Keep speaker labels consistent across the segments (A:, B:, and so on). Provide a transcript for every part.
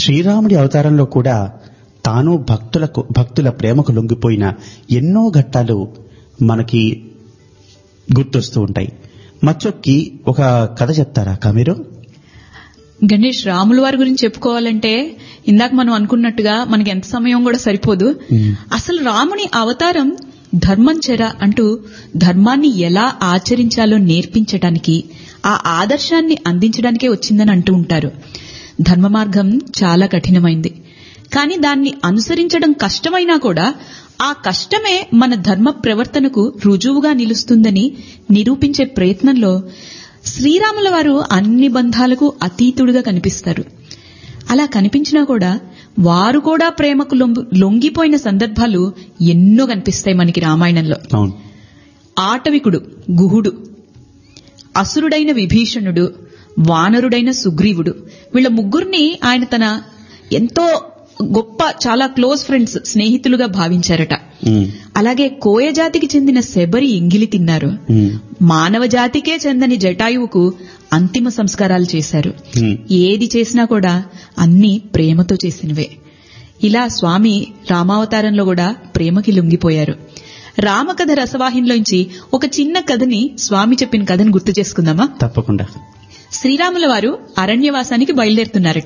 A: శ్రీరాముడి అవతారంలో కూడా తాను భక్తులకు భక్తుల ప్రేమకు లొంగిపోయిన ఎన్నో ఘట్టాలు మనకి గుర్తొస్తూ ఉంటాయి మచ్చొక్కి ఒక కథ చెప్తారా అక్క మీరు
B: గణేష్ రాముల వారి గురించి చెప్పుకోవాలంటే ఇందాక మనం అనుకున్నట్టుగా మనకి ఎంత సమయం కూడా సరిపోదు
A: మ్మ్.
B: అసలు రాముని అవతారం ధర్మం చెర అంటూ ధర్మాన్ని ఎలా ఆచరించాలో నేర్పించడానికి ఆ ఆదర్శాన్ని అందించడానికే వచ్చిందని అంటూ ఉంటారు ధర్మ మార్గం చాలా కఠినమైంది కానీ దాన్ని అనుసరించడం కష్టమైనా కూడా ఆ కష్టమే మన ధర్మ ప్రవర్తనకు రుజువుగా నిలుస్తుందని నిరూపించే ప్రయత్నంలో శ్రీరాముల వారు అన్ని బంధాలకు అతీతుడుగా కనిపిస్తారు అలా కనిపించినా కూడా వారు కూడా ప్రేమకు లొంగు- లొంగిపోయిన సందర్భాలు ఎన్నో కనిపిస్తాయి మనకి రామాయణంలో
A: అవును
B: ఆటవికుడు గుహుడు అసురుడైన విభీషణుడు వానరుడైన సుగ్రీవుడు వీళ్ళ ముగ్గురిని ఆయన తన ఎంతో గొప్ప చాలా క్లోజ్ ఫ్రెండ్స్ స్నేహితులుగా భావించారట
A: ఉమ్,
B: అలాగే కోయ జాతికి చెందిన శబరి ఎంగిలి తిన్నారు
A: ఉమ్,
B: మానవ జాతికే చెందని జటాయువుకు అంతిమ సంస్కారాలు చేశారు
A: ఉమ్,
B: ఏది చేసినా కూడా అన్ని ప్రేమతో చేసినవే ఇలా స్వామి రామావతారంలో కూడా ప్రేమకి లొంగిపోయారు రామకథ రసవాహినిలోంచి ఒక చిన్న కథని స్వామి చెప్పిన కథని గుర్తు చేసుకుందామా
A: తప్పకుండా
B: శ్రీరాముల వారు అరణ్యవాసానికి బయలుదేరుతున్నారట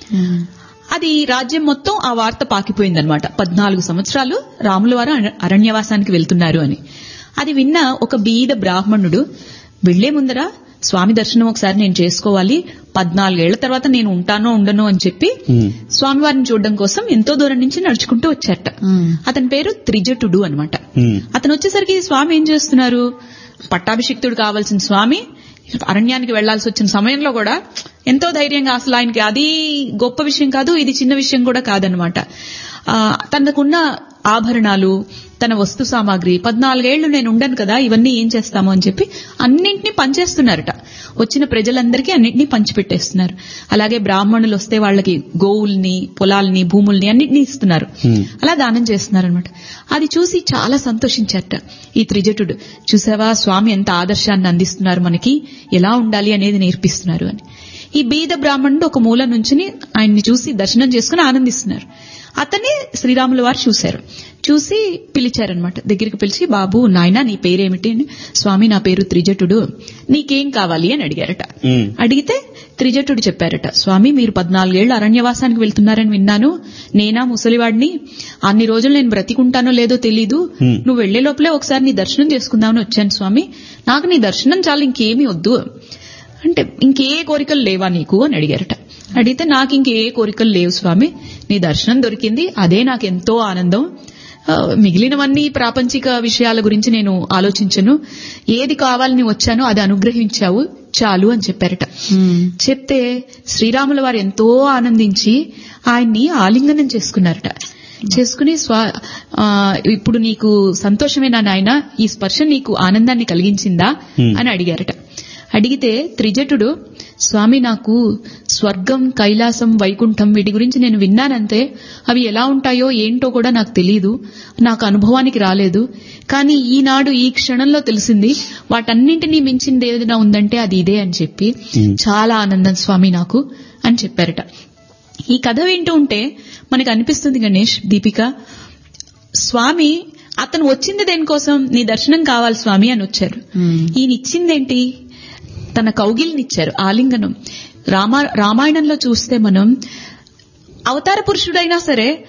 B: అది రాజ్యం మొత్తం ఆ వార్త పాకిపోయిందనమాట పద్నాలుగు సంవత్సరాలు రాముల వారు అర- అరణ్యవాసానికి వెళ్తున్నారు అని అది విన్న ఒక బీద బ్రాహ్మణుడు వెళ్లే ముందర స్వామి దర్శనం ఒకసారి నేను చేసుకోవాలి పద్నాలుగేళ్ల తర్వాత నేను ఉంటానో ఉండనో అని చెప్పి
A: ఉమ్,
B: స్వామివారిని చూడడం కోసం ఎంతో దూరం నుంచి నడుచుకుంటూ వచ్చారట అతని పేరు త్రిజటుడు అన్నమాట
A: ఉమ్,
B: అతను వచ్చేసరికి స్వామి ఏం చేస్తున్నారు పట్టాభిషిక్తుడు కావాల్సిన స్వామి అరణ్యానికి వెళ్లాల్సి వచ్చిన సమయంలో కూడా ఎంతో ధైర్యంగా అసలు ఆయనకి అది గొప్ప విషయం కాదు ఇది చిన్న విషయం కూడా కాదనమాట ఆ, తనకున్న ఆభరణాలు తన వస్తు సామాగ్రి పద్నాలుగేళ్లు నేను ఉండను కదా ఇవన్నీ ఏం చేస్తాము అని చెప్పి అన్నింటినీ పంచేస్తున్నారట వచ్చిన ప్రజలందరికీ అన్నింటినీ పంచిపెట్టేస్తున్నారు అలాగే బ్రాహ్మణులు వస్తే వాళ్ళకి గోవుల్ని పొలాల్ని భూముల్ని అన్నింటినీ ఇస్తున్నారు
A: Hmm.
B: అలా దానం చేస్తున్నారనమాట అది చూసి చాలా సంతోషించారట ఈ త్రిజటుడు చూసావా స్వామి ఎంత ఆదర్శాన్ని అందిస్తున్నారు మనకి ఎలా ఉండాలి అనేది నేర్పిస్తున్నారు అని ఈ బీద బ్రాహ్మణుడు ఒక మూల నుంచుని ఆయన్ని చూసి దర్శనం చేసుకుని ఆనందిస్తున్నారు అతన్ని శ్రీరాముల వారు చూశారు చూసి పిలిచారనమాట దగ్గరికి పిలిచి బాబు నాయనా నీ పేరేమిటి అని స్వామి నా పేరు త్రిజటుడు నీకేం కావాలి అని అడిగారట
A: ఉమ్,
B: అడిగితే త్రిజటుడు చెప్పారట స్వామి మీరు పద్నాలుగేళ్లు అరణ్యవాసానికి వెళ్తున్నారని విన్నాను నేనా ముసలివాడిని అన్ని రోజులు నేను బ్రతికుంటానో లేదో తెలీదు
A: Hmm.
B: నువ్వు వెళ్లే లోపలే ఒకసారి నీ దర్శనం చేసుకుందామని వచ్చాను స్వామి నాకు నీ దర్శనం చాలు ఇంకేమీ వద్దు అంటే ఇంకే కోరికలు లేవా నీకు అని అడిగారట అడిగితే నాకు ఇంకే కోరికలు లేవు స్వామి నీ దర్శనం దొరికింది అదే నాకు ఎంతో ఆనందం ఆ, మిగిలినవన్నీ ప్రాపంచిక విషయాల గురించి నేను ఆలోచించను ఏది కావాలని వచ్చానో అది అనుగ్రహించావు చాలు అని చెప్పారట చెప్తే శ్రీరాముల వారు ఎంతో ఆనందించి ఆయన్ని ఆలింగనం చేసుకున్నారట చేసుకుని స్వా ఆ, ఇప్పుడు నీకు సంతోషమేనా నాయన ఈ స్పర్శ నీకు ఆనందాన్ని కలిగించిందా
A: Hmm.
B: అని అడిగారట అడిగితే త్రిజటుడు స్వామి నాకు స్వర్గం కైలాసం వైకుంఠం వీటి గురించి నేను విన్నానంతే అవి ఎలా ఉంటాయో ఏంటో కూడా నాకు తెలియదు నాకు అనుభవానికి రాలేదు కానీ ఈనాడు ఈ క్షణంలో తెలిసింది వాటన్నింటినీ మించింది ఏదైనా ఉందంటే అది ఇదే అని చెప్పి
A: Hmm.
B: చాలా ఆనందం స్వామి నాకు అని చెప్పారట ఈ కథ వింటూ ఉంటే మనకు అనిపిస్తుంది గణేష్ దీపిక స్వామి అతను వచ్చింది దేనికోసం నీ దర్శనం కావాలి స్వామి అని వచ్చారు ఈయన ఇచ్చిందేంటి తన కౌగిలినిచ్చారు ఆలింగనం రామా రామాయణంలో చూస్తే మనం అవతార పురుషుడైనా సరే